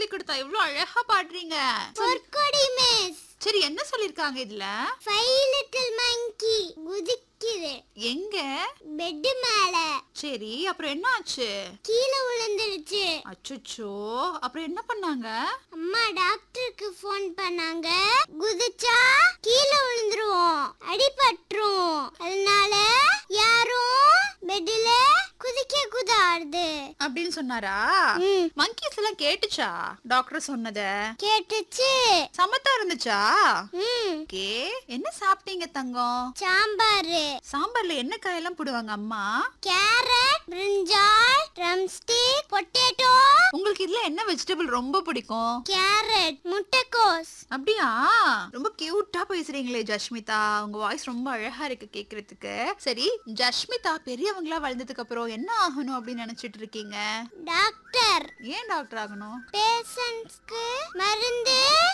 சொல்லி கொடுத்தா இவ்ளோ அழகா பாடுறீங்க பொற்கொடி மிஸ் சரி என்ன சொல்லிருக்காங்க இதுல ஃபைவ் லிட்டில் மங்கி குதிக்குது எங்க பெட் மேல சரி அப்புறம் என்ன ஆச்சு கீழே விழுந்துருச்சு அச்சச்சோ அப்புறம் என்ன பண்ணாங்க அம்மா டாக்டருக்கு ஃபோன் பண்ணாங்க குதிச்சா கீழே விழுந்துருவோம் அடிபட்டுரும் அதனால யாரும் பெட்ல குதிக்க கூடாது அப்படின்னு சொன்னாரா ம். மங்கீஸ் எல்லாம் கேட்டுச்சா டாக்டர் சொன்னத கேட்டுச்சு சமத்தா இருந்துச்சா ம் ஓகே என்ன சாப்பிட்டீங்க தங்கம் சாம்பாரு சாம்பார்ல என்ன காயெல்லாம் போடுவாங்க அம்மா கேரட் பிரிஞ்சால் ட்ரம்ஸ்டிக் பொட்டேட்டோ உங்களுக்கு இதுல என்ன வெஜிடபிள் ரொம்ப பிடிக்கும் கேரட் முட்டைக்கோஸ் அப்படியா ரொம்ப கியூட்டா பேசுறீங்களே ஜஷ்மிதா உங்க வாய்ஸ் ரொம்ப அழகா இருக்கு கேக்குறதுக்கு சரி ஜஷ்மிதா பெரியவங்களா வளர்ந்ததுக்கு அப்புறம் என்ன ஆகணும் அப்படின்னு நினைச்சிட்டு இருக்கீங்க டாக்டர் ஏன் டாக்டர் ஆகணும் பேஷண்ட்ஸ்க்கு மருந்து